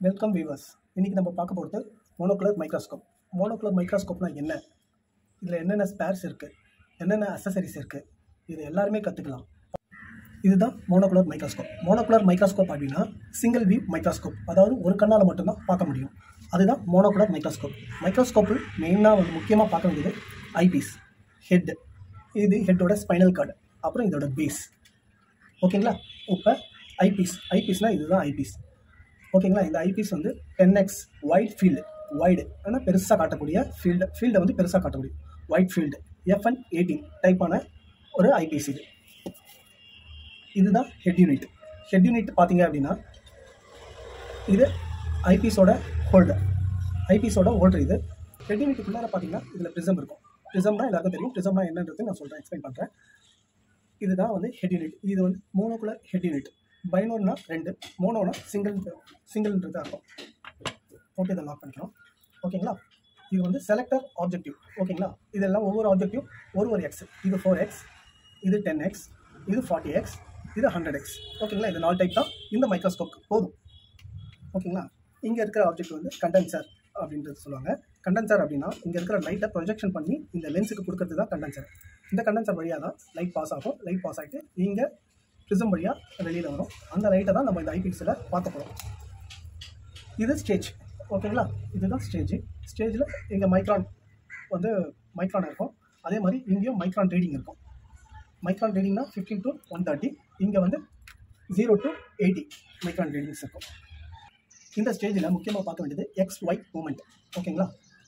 welcome viewers இன்றைக்கி நம்ம பார்க்க போகிறது மோனோகுலர் மைக்ரோஸ்கோப் மோனோகுலர் மைக்ரோஸ்கோப்னா என்ன இதில் என்னென்ன ஸ்பேர்ஸ் இருக்குது என்னென்ன அசசரிஸ் இருக்குது இது எல்லாருமே கற்றுக்கலாம் இதுதான் மோனோகுலர் மைக்ரோஸ்கோப் மோனோகுலர் மைக்ரோஸ்கோப் அப்படின்னா சிங்கிள் வியூ மைக்ரோஸ்கோப் அதாவது ஒரு கண்ணால் மட்டும்தான் பார்க்க முடியும் அதுதான் மோனோகுலர் மைக்ரோஸ்கோப் மைக்ரோஸ்கோப்பில் மெயினாக வந்து முக்கியமாக பார்க்க வேண்டியது ஐபீஸ் ஹெட் இது ஹெட்டோட ஸ்பைனல் கார்டு அப்புறம் இதோட பேஸ் ஓகேங்களா இப்போ ஐபீஸ் ஐபீஸ்னால் இதுதான் ஐபீஸ் ஓகேங்களா இந்த ஐபீஸ் வந்து ten X wide field wide ஆனால் பெருசாக காட்டக்கூடிய ஃபீல்டு ஃபீல்டை வந்து பெருசாக காட்டக்கூடிய ஒயிட் ஃபீல்டு எஃப்என் எயிட்டீன் டைப்பான ஒரு ஐபீஸ் இது இதுதான் ஹெட் யூனிட் ஹெட் யூனிட் பார்த்தீங்க அப்படின்னா இது ஐபீஸோட ஹோல்டர் ஐபீஸோட ஹோல்டர் இது ஹெட் யூனிட்டுக்குள்ளார பார்த்தீங்கன்னா இதில் ப்ரிசம் இருக்கும் ப்ரிசம்னா எல்லாருக்கும் தெரியும் ப்ரிசம்னா என்னன்றது நான் சொல்கிறேன் எக்ஸ்பிளைன் பண்ணுறேன் இதுதான் வந்து ஹெட் யூனிட் இது வந்து மோனோகுலர் ஹெட் யூனிட் பைனோர்னா ரெண்டு மோனோனா சிங்கிள் சிங்கிள்ன்றது அர்த்தம் போட்டு இதை லாக் பண்ணிக்கலாம் ஓகேங்களா இது வந்து செலக்டர் ஆப்ஜெக்டிவ் ஓகேங்களா இதெல்லாம் ஒவ்வொரு ஆப்ஜெக்டிவ் ஒரு ஒரு எக்ஸ் இது ஃபோர் எக்ஸ் இது டென் எக்ஸ் இது ஃபார்ட்டி எக்ஸ் இது ஹண்ட்ரட் எக்ஸ் ஓகேங்களா இது நாலு டைப் தான் இந்த மைக்ரோஸ்கோப் போதும் ஓகேங்களா இங்கே இருக்கிற ஆப்ஜெக்ட் வந்து கண்டென்சர் அப்படின்றது சொல்லுவாங்க கண்டென்சர் அப்படின்னா இங்கே இருக்கிற லைட்டை ப்ரொஜெக்ஷன் பண்ணி இந்த லென்ஸுக்கு கொடுக்கறது தான் கண்டென்சர் இந்த கண்டென்சர் வழியாக தான் லைட் பாஸ் ஆகும் லைட் பாஸ் ஆகிட்டு இங்கே ப்ரிசம் வழியாக வெளியில் வரும் அந்த லைட்டை தான் நம்ம இந்த ஐபிஎக்ஸில் பார்க்க போகிறோம் இது ஸ்டேஜ் ஓகேங்களா இதுதான் ஸ்டேஜ் ஸ்டேஜில் இங்கே மைக்ரான் வந்து மைக்ரான் இருக்கும் அதே மாதிரி இங்கேயும் மைக்ரான் ரீடிங் இருக்கும் மைக்ரான் ரீடிங்னா ஃபிஃப்டீன் டு ஒன் தேர்ட்டி இங்கே வந்து zero to eighty micron readings இருக்கும் இந்த ஸ்டேஜில் முக்கியமாக பார்க்க வேண்டியது எக்ஸ் ஒய் மூமெண்ட் ஓகேங்களா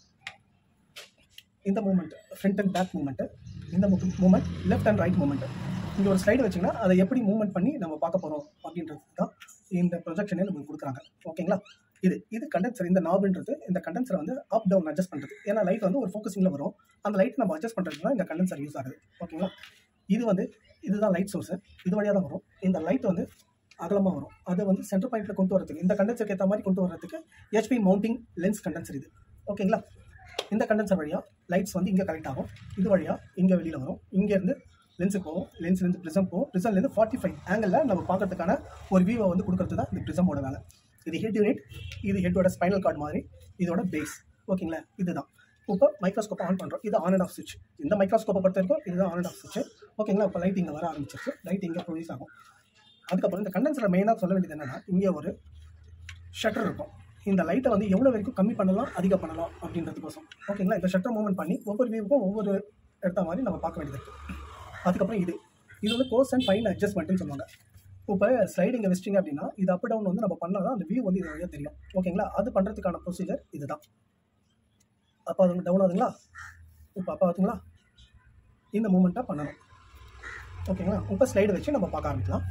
இந்த movement front and back movement இந்த movement left and right movement இங்கே ஒரு ஸ்லைடு வச்சிங்கன்னா அதை எப்படி மூவ்மெண்ட் பண்ணி நம்ம பார்க்க போகிறோம் அப்படின்றது தான் இந்த ப்ரொஜெக்ஷனே நமக்கு கொடுக்குறாங்க ஓகேங்களா இது இது கண்டென்சர் இந்த நாப்ன்றது இந்த கண்டென்சரை வந்து அப் டவுன் அட்ஜஸ்ட் பண்ணுறது ஏன்னா லைட் வந்து ஒரு ஃபோக்கஸிங்கில் வரும் அந்த லைட் நம்ம அட்ஜஸ்ட் பண்ணுறதுக்கு தான் இந்த கண்டென்சர் யூஸ் ஆகுது ஓகேங்களா இது வந்து இதுதான் லைட் சோர்ஸு இது வழியாக தான் வரும் இந்த லைட் வந்து அகலமாக வரும் அதை வந்து சென்டர் பாயிண்ட்டில் கொண்டு வரதுக்கு இந்த கண்டென்சருக்கு ஏற்ற மாதிரி கொண்டு வரதுக்கு ஹெச்பி மவுண்டிங் லென்ஸ் கண்டென்சர் இது ஓகேங்களா இந்த கண்டென்சர் வழியாக லைட்ஸ் வந்து இங்கே கனெக்ட் ஆகும் இது வழியாக இங்கே வெளியில் வரும் இங்கேருந்து லென்ஸுக்கு போகும் லென்ஸ்லேருந்து ப்ரிசம் போகும் ப்ரிசம்லேருந்து ஃபார்ட்டி ஃபைவ் ஆங்கிளில் நம்ம பார்க்கறதுக்கான ஒரு வியூவை வந்து கொடுக்கறது தான் இந்த ப்ரிசமோட வேலை இது ஹெட் யூனிட் இது ஹெட்டோட ஸ்பைனல் கார்டு மாதிரி இதோட பேஸ் ஓகேங்களா இதுதான் இப்போ மைக்ரோஸ்கோப் ஆன் பண்ணுறோம் இது ஆன் அண்ட் ஆஃப் சுவிட்ச் இந்த மைக்ரோஸ்கோப்பை பொறுத்த வரைக்கும் இதுதான் ஆன் அண்ட் ஆஃப் சுவிட்ச் ஓகேங்களா இப்போ லைட் இங்கே வர ஆரம்பிச்சிருச்சு லைட் இங்கே ப்ரொடியூஸ் ஆகும் அதுக்கப்புறம் இந்த கண்டென்சரில் மெயினாக சொல்ல வேண்டியது என்னென்னா இங்கே ஒரு ஷட்டர் இருக்கும் இந்த லைட்டை வந்து எவ்வளோ வரைக்கும் கம்மி பண்ணலாம் அதிகம் பண்ணலாம் அப்படின்றதுக்கோசம் ஓகேங்களா இந்த ஷட்டர் மூவ்மெண்ட் பண்ணி ஒவ்வொரு வியூவுக்கும் ஒவ்வொரு எடுத்த மாதிரி நம்ம பார்க்க வேண்டியது இருக்குது அதுக்கப்புறம் இது இது வந்து கோர்ஸ் அண்ட் ஃபைன் அட்ஜஸ்ட்மெண்ட்னு சொல்லுவாங்க இப்போ ஸ்லைடு இங்கே வச்சிட்டிங்க அப்படின்னா இது அப் டவுன் வந்து நம்ம பண்ணால் தான் அந்த வியூ வந்து இது வழியாக தெரியும் ஓகேங்களா அது பண்ணுறதுக்கான ப்ரொசீஜர் இதுதான் அப்போ அது டவுன் ஆகுதுங்களா இப்போ அப்போ ஆகுதுங்களா இந்த மூமெண்ட்டாக பண்ணணும் ஓகேங்களா இப்போ ஸ்லைடு வச்சு நம்ம பார்க்க ஆரம்பிக்கலாம்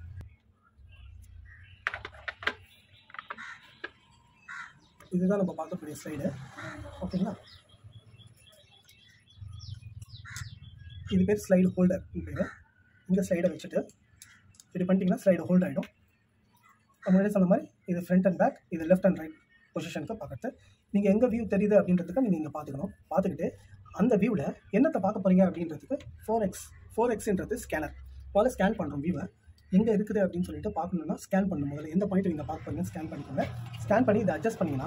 இதுதான் நம்ம பார்க்கக்கூடிய ஸ்லைடு ஓகேங்களா இது பேர் ஸ்லைடு ஹோல்டர் பேர் இந்த ஸ்லைடை வச்சுட்டு இப்படி பண்ணிட்டீங்கன்னா ஸ்லைடு ஹோல்ட் ஆகிடும் முன்னாடி சொன்ன மாதிரி இது ஃப்ரண்ட் அண்ட் பேக் இது லெஃப்ட் அண்ட் ரைட் பொசிஷனுக்கு பார்க்கறது நீங்கள் எங்கே வியூ தெரியுது அப்படின்றதுக்கு நீங்கள் இங்கே பார்த்துக்கணும் பார்த்துக்கிட்டு அந்த வியூவில் என்னத்தை பார்க்க போகிறீங்க அப்படின்றதுக்கு ஃபோர் எக்ஸ் ஃபோர் எக்ஸ்ன்றது ஸ்கேனர் முதல்ல ஸ்கேன் பண்ணுறோம் வியூவை எங்கே இருக்குது அப்படின்னு சொல்லிட்டு பார்க்கணுன்னா ஸ்கேன் பண்ணணும் முதல்ல எந்த பாயிண்ட் நீங்கள் பார்க்க போறீங்க ஸ்கேன் பண்ணிக்கோங்க ஸ்கேன் பண்ணி இதை அட்ஜஸ்ட் பண்ணிங்கன்னா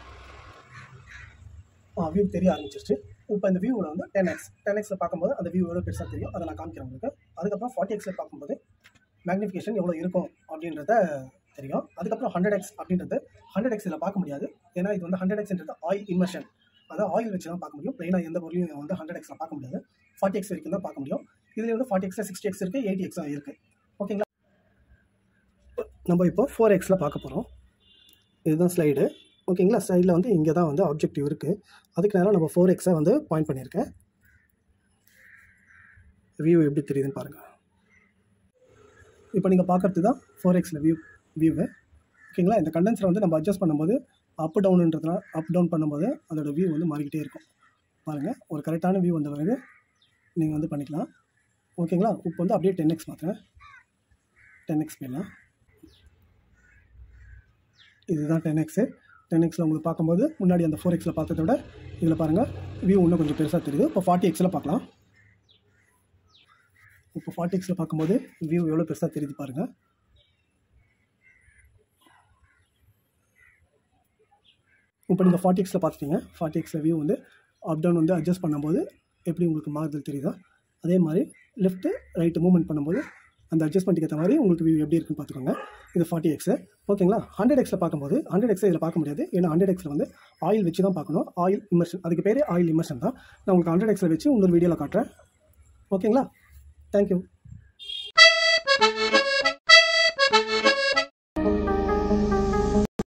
வியூ தெரிய ஆரம்பிச்சிருச்சு இப்போ இந்த வியூவில் வந்து டென் எக்ஸ் டென் எக்ஸில் பார்க்கும்போது அந்த வியூ எவ்வளோ பெருசாக தெரியும் அதை நான் காமிக்கிறேன் உங்களுக்கு அதுக்கப்புறம் ஃபார்ட்டி எக்ஸில் பார்க்கும்போது மேக்னிஃபிகேஷன் எவ்வளோ இருக்கும் அப்படின்றத தெரியும் அதுக்கப்புறம் ஹண்ட்ரட் எக்ஸ் அப்படின்றது ஹண்ட்ரட் எக்ஸில் பார்க்க முடியாது ஏன்னா இது வந்து ஹண்ட்ரட் எக்ஸ்ன்றது ஆயில் இன்வர்ஷன் அதாவது ஆயில் வச்சு தான் பார்க்க முடியும் ப்ளைனாக எந்த பொருளையும் வந்து ஹண்ட்ரட் எக்ஸில் பார்க்க முடியாது ஃபார்ட்டி எக்ஸ் வரைக்கும் தான் பார்க்க முடியும் இதில் வந்து ஃபார்ட்டி எக்ஸில் சிக்ஸ்டி எக்ஸ் இருக்குது எயிட்டி எக்ஸாக இருக்குது ஓகேங்களா நம்ம இப்போ ஃபோர் எக்ஸில் பார்க்க போகிறோம் இதுதான் ஸ்லைடு ஓகேங்களா சைடில் வந்து இங்கே தான் வந்து ஆப்ஜெக்டிவ் இருக்குது அதுக்கு நேரம் நம்ம ஃபோர் எக்ஸை வந்து பாயிண்ட் பண்ணியிருக்கேன் வியூ எப்படி தெரியுதுன்னு பாருங்கள் இப்போ நீங்கள் பார்க்குறது தான் ஃபோர் எக்ஸில் வியூ வியூவு ஓகேங்களா இந்த கண்டென்சரை வந்து நம்ம அட்ஜஸ்ட் பண்ணும்போது அப் டவுனுன்றதுனால அப் டவுன் பண்ணும்போது அதோட வியூ வந்து மாறிக்கிட்டே இருக்கும் பாருங்கள் ஒரு கரெக்டான வியூ வந்த பிறகு நீங்கள் வந்து பண்ணிக்கலாம் ஓகேங்களா இப்போ வந்து அப்படியே டென் எக்ஸ் மாற்றுறேன் டென் எக்ஸ் போயிடலாம் இதுதான் டென் எக்ஸு டென் எக்ஸில் உங்களுக்கு பார்க்கும்போது முன்னாடி அந்த ஃபோர் எக்ஸில் பார்த்ததை விட இதில் பாருங்கள் வியூ இன்னும் கொஞ்சம் பெருசாக தெரியுது இப்போ ஃபார்ட்டி எக்ஸில் பார்க்கலாம் இப்போ ஃபார்ட்டி எக்ஸில் பார்க்கும்போது வியூ எவ்வளோ பெருசாக தெரியுது பாருங்கள் இப்போ நீங்கள் ஃபார்ட்டி எக்ஸில் பார்த்துட்டீங்க ஃபார்ட்டி எக்ஸில் வியூ வந்து அப் டவுன் வந்து அட்ஜஸ்ட் பண்ணும்போது எப்படி உங்களுக்கு மாறுதல் தெரியுதா அதே மாதிரி லெஃப்ட்டு ரைட்டு மூவ்மெண்ட் பண்ணும்போது அந்த அட்ஜஸ்ட்மெண்ட்டுக்கு ஏற்ற மாதிரி உங்களுக்கு வியூ எப்படி இருக்குன்னு பார்த்துக்கோங்க இது ஃபார்ட்டி எக்ஸ் ஓகேங்களா ஹண்ட்ரட் எக்ஸில் பார்க்கும்போது ஹண்ட்ரட் எக்ஸை இதில் பார்க்க முடியாது ஏன்னா ஹண்ட்ரட் எக்ஸில் வந்து ஆயில் வச்சு தான் பார்க்கணும் ஆயில் இமர்ஷன் அதுக்கு பேரே ஆயில் இமர்ஷன் தான் நான் உங்களுக்கு ஹண்ட்ரட் எக்ஸில் வச்சு இன்னொரு வீடியோவில் காட்டுறேன் ஓகேங்களா தேங்க்யூ